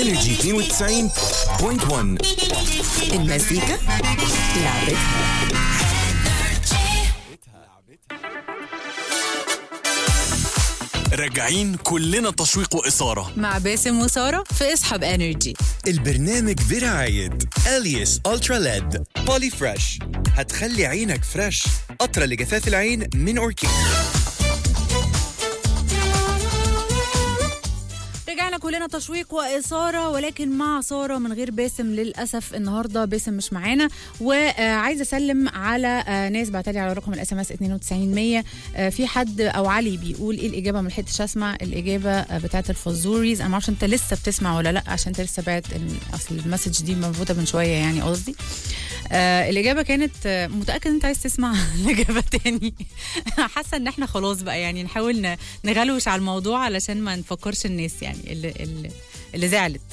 انرجي 92.1 المزيكا لعبتها راجعين كلنا تشويق وإثارة مع باسم وسارة في اصحاب انرجي البرنامج برعاية اليس الترا ليد بولي فريش هتخلي عينك فريش قطرة لجفاف العين من اوركيد رجعنا كلنا تشويق وإثارة ولكن مع سارة من غير باسم للأسف النهاردة باسم مش معانا وعايزة أسلم على آه، ناس بعتلي على رقم الاس ام اس 92100 آه، في حد أو علي بيقول إيه الإجابة ما لحقتش أسمع الإجابة آه، بتاعت الفزوريز أنا معرفش أنت لسه بتسمع ولا لأ عشان أنت لسه بعت ال- أصل المسج دي مبعوثة من شوية يعني قصدي آه الإجابة كانت آه، متأكد أنت عايز تسمع الإجابة تاني حاسة إن إحنا خلاص بقى يعني نحاول ن- نغلوش على الموضوع علشان ما نفكرش الناس يعني اللي, اللي, اللي زعلت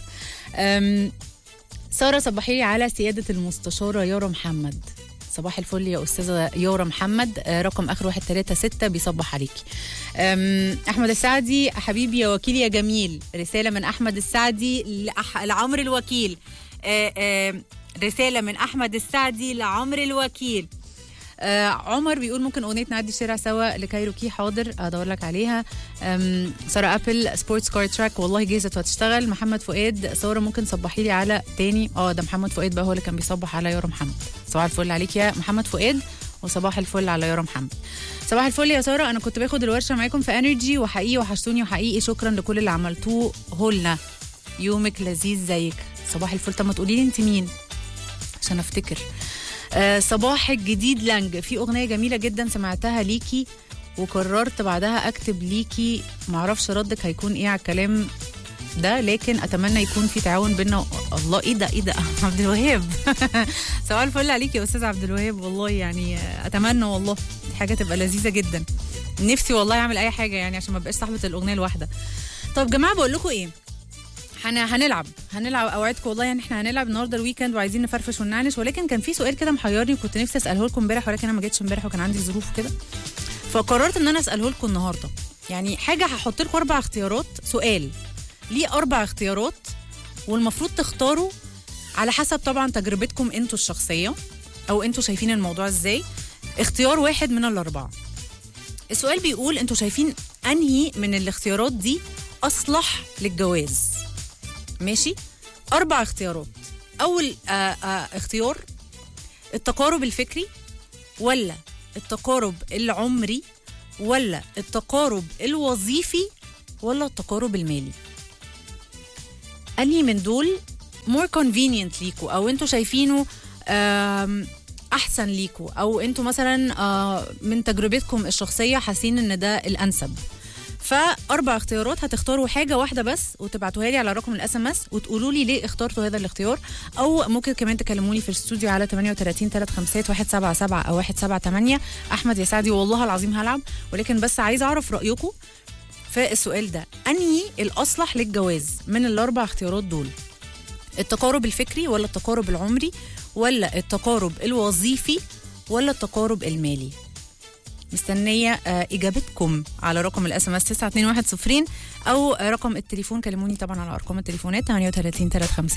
أم، سارة صبحي لي على سيادة المستشارة يارا محمد صباح الفل يا أستاذة يارا محمد آه، رقم آخر واحد تلاتة ستة بيصبح عليكي أم، أحمد السعدي حبيبي يا وكيل يا جميل رسالة من أحمد السعدي لأح- لعمرو الوكيل آه، آه، رسالة من أحمد السعدي لعمرو الوكيل آه عمر بيقول ممكن اغنيه نعدي الشارع سوا لكايروكي حاضر ادور لك عليها أم، ساره ابل سبورتس كار تراك والله جهزت وهتشتغل محمد فؤاد ساره ممكن صبحي لي على تاني اه ده محمد فؤاد بقى هو اللي كان بيصبح على يارا محمد صباح الفل عليك يا محمد فؤاد وصباح الفل على يارا محمد صباح الفل يا ساره انا كنت باخد الورشه معاكم في انرجي وحقيقي وحشتوني وحقيقي شكرا لكل اللي عملتوه هولنا يومك لذيذ زيك صباح الفل طب ما تقولي لي انت مين عشان افتكر آه صباح الجديد لانج في اغنيه جميله جدا سمعتها ليكي وقررت بعدها اكتب ليكي معرفش ردك هيكون ايه على الكلام ده لكن اتمنى يكون في تعاون بينا الله ايه ده ايه ده عبد الوهاب صباح الفل عليك يا استاذ عبد الوهاب والله يعني آه، اتمنى والله دي حاجه تبقى لذيذه جدا نفسي والله اعمل اي حاجه يعني عشان ما بقاش صاحبه الاغنيه الواحده طب جماعه بقول لكم ايه هن... هنلعب هنلعب اوعدكم والله يعني احنا هنلعب النهارده الويكند وعايزين نفرفش ونعنش ولكن كان في سؤال كده محيرني كنت نفسي اساله لكم امبارح ولكن انا ما جيتش امبارح وكان عندي ظروف كده فقررت ان انا اساله لكم النهارده يعني حاجه هحط لكم اربع اختيارات سؤال ليه اربع اختيارات والمفروض تختاروا على حسب طبعا تجربتكم انتوا الشخصيه او انتوا شايفين الموضوع ازاي اختيار واحد من الاربعه السؤال بيقول انتوا شايفين انهي من الاختيارات دي اصلح للجواز ماشي اربع اختيارات اول آه آه اختيار التقارب الفكري ولا التقارب العمري ولا التقارب الوظيفي ولا التقارب المالي انهي من دول more convenient ليكوا او انتوا شايفينه آم، احسن ليكوا او انتوا مثلا آه، من تجربتكم الشخصيه حاسين ان ده الانسب فاربع اختيارات هتختاروا حاجه واحده بس وتبعتوها لي على رقم الاس ام اس وتقولوا لي ليه اخترتوا هذا الاختيار او ممكن كمان تكلموني في الاستوديو على 38 3 5 177 او 178 احمد يا سعدي والله العظيم هلعب ولكن بس عايزه اعرف رايكم في السؤال ده انهي الاصلح للجواز من الاربع اختيارات دول التقارب الفكري ولا التقارب العمري ولا التقارب الوظيفي ولا التقارب المالي مستنية آه، إجابتكم على رقم الاس ام اس 921 او رقم التليفون كلموني طبعا على ارقام التليفونات 38 35